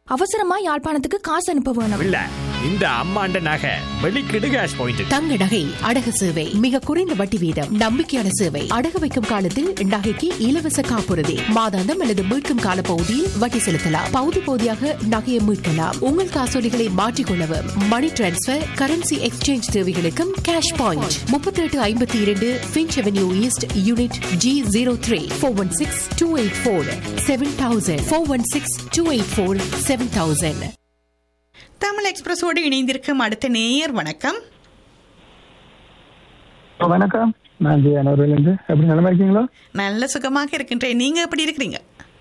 அவசரமா யாழ்ப்பாணத்துக்கு காசு அனுப்ப வேணும் இல்ல இந்த அம்மாண்ட நகை வெளிக்கிடு கேஷ் பாயிண்ட் தங்க நகை அடகு சேவை மிக குறைந்த வட்டி வீதம் நம்பிக்கையான சேவை அடகு வைக்கும் காலத்தில் நகைக்கு இலவச காப்புறுதி மாதாந்தம் அல்லது மீட்கும் கால பகுதியில் வட்டி செலுத்தலாம் பகுதி பகுதியாக நகையை மீட்கலாம் உங்கள் காசோலிகளை மாற்றிக்கொள்ளவும் மணி டிரான்ஸ்பர் கரன்சி எக்ஸ்சேஞ்ச் தேவைகளுக்கும் கேஷ் பாயிண்ட் முப்பத்தி எட்டு ஐம்பத்தி இரண்டு Finch Avenue East unit G zero three four one six two eight four seven thousand four one six two eight four seven thousand Tamil எக்ஸ்பிரஸோடு இணைந்திருக்கும் அடுத்த நேயர் வணக்கம் வணக்கம் நான் ஜெயானவர்லேருந்து எப்படி நிலமா இருக்கீங்களா நல்ல சுகமாக இருக்கின்றேன் நீங்க எப்படி இருக்கிறீங்க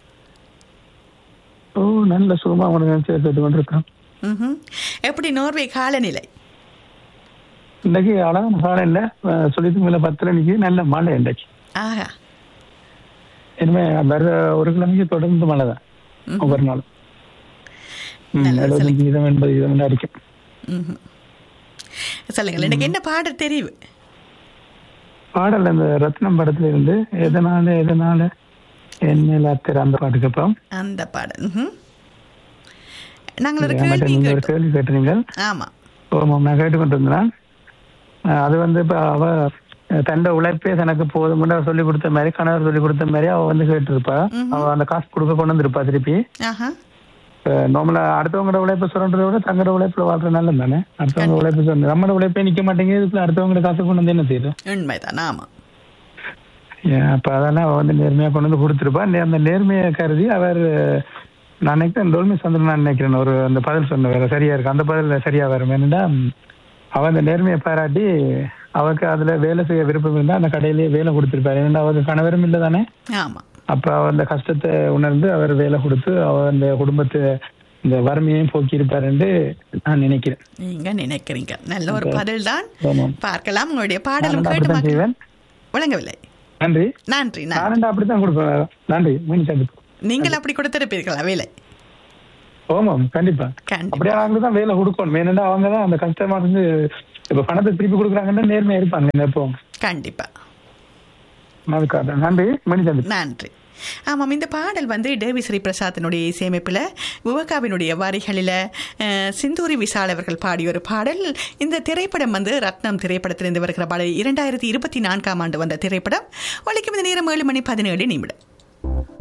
ஓ நல்ல சுகமா உனக்கு நினைச்சு கேட்டு கொண்டிருக்கோம் ம்ஹும். எப்படி நோர்வே காலநிலை இன்னைக்கு அழகான காலம் இல்லை சொல்லிட்டு மேல பத்துல இன்னைக்கு நல்ல மழை இன்றைக்கு ஆஹா இனிமே வர ஒரு கிழமைக்கு தொடர்ந்து மழை தான் ஒவ்வொரு நாளும் ம், நல்லது, எழுபத்தஞ்சு வீதம் எண்பது வீதம் அடிக்கும் ம்ஹும். சொல்லுங்கள் எனக்கு என்ன பாட தெரிவு பாடல் அந்த ரத்னம் படத்துல இருந்து எதனால எதனால என் மேல அத்திர அந்த பாட்டுக்கு அப்புறம் அந்த பாடல் ம்ஹும். நாங்கள் ஒரு நம்மகிட்ட கேள்வி நீங்க ஒரு கேட்டோம் கேள்வி கேட்டுறீங்க ஆமா ஆமாம் நான் கேட்டுக்கொண்டிருந்தேன் அஹ் அது வந்து இப்ப அவ அஹ் தண்ட உழைப்பே தனக்கு போதும்னு சொல்லி கொடுத்த மாதிரி கணவர் சொல்லி கொடுத்த மாதிரி அவ வந்து கேட்டிருப்பா அவ அந்த காசு கொடுக்க கொண்டு வந்திருப்பா திருப்பி ஆஹா நார்மலா அடுத்தவங்களோட உழைப்பை சொல்றதை விட தங்களோட உழைப்புல வாழ்ற நல்லது தானே அடுத்தவங்க உழைப்பு சொல்ற நம்மளோட உழைப்பே நிக்க மாட்டேங்குது இதுக்குள்ள அடுத்தவங்களோட காசு கொண்டு வந்து என்ன செய்யுது உண்மைதான் ஆமா ஏன் அப்ப அதெல்லாம் அவ வந்து நேர்மையா கொண்டு வந்து கொடுத்துருப்பா நே- அந்த நேர்மையை கருதி அவர் நான் நினைக்கிறேன் டோல்மி சந்திரன் நான் நினைக்கிறேன் ஒரு அந்த பதில் சொன்ன வேற சரியா இருக்கு அந்த பதில் சரியா வரும் என்னடா அவ அந்த நேர்மையை பாராட்டி அவருக்கு அதுல வேலை செய்ய விருப்பம் இருந்தா அந்த கடையிலேயே வேலை கொடுத்திருப்பாரு ஏன்னா அவருக்கு கணவரும் இல்லை தானே ஆமா அப்ப அவ அந்த கஷ்டத்தை உணர்ந்து அவர் வேலை கொடுத்து அவ அந்த குடும்பத்தை இந்த வறுமையையும் போக்கி இருப்பாருன்னு நான் நினைக்கிறேன் நீங்க நினைக்கிறீங்க நல்ல ஒரு பதில் தான் ஆமாம். பார்க்கலாம் உங்களுடைய பாடலும் நானும் கேட்டு அப்படித்தான் மக்கள் செய்வேன் விளங்கவில்லை நன்றி நன்றி நன்றி நானும் அப்படித்தான் கொடுப்பேன் நன்றி மீன் சந்திப்பு நீங்கள் அப்படி கொடுத்திருப்பீர்களா வேலை ஆமாம் கண்டிப்பா கண்டிப்பா. அப்படியே அவங்க தான் வேலை கொடுக்கணும் ஏன்னா அவங்க தான் அந்த கஷ்டமா இருந்து இப்ப பணத்தை திருப்பி கொடுக்குறாங்கன்னா நேர்மையா இருப்பாங்க எப்போ கண்டிப்பா அதுக்காக நன்றி மணி சந்திப்பு நன்றி ஆமாம் இந்த பாடல் வந்து டேவி ஸ்ரீ பிரசாத்தினுடைய இசையமைப்பில் விவகாவினுடைய வரிகளில் அஹ், சிந்தூரி விஷால் அவர்கள் பாடிய ஒரு பாடல் இந்த திரைப்படம் வந்து ரத்னம் திரைப்படத்திலிருந்து வருகிற பாடல் இரண்டாயிரத்தி இருபத்தி நான்காம் ஆண்டு வந்த திரைப்படம் ஒழிக்கும் இந்த நேரம் ஏழு மணி பதினேழு நிமிடம்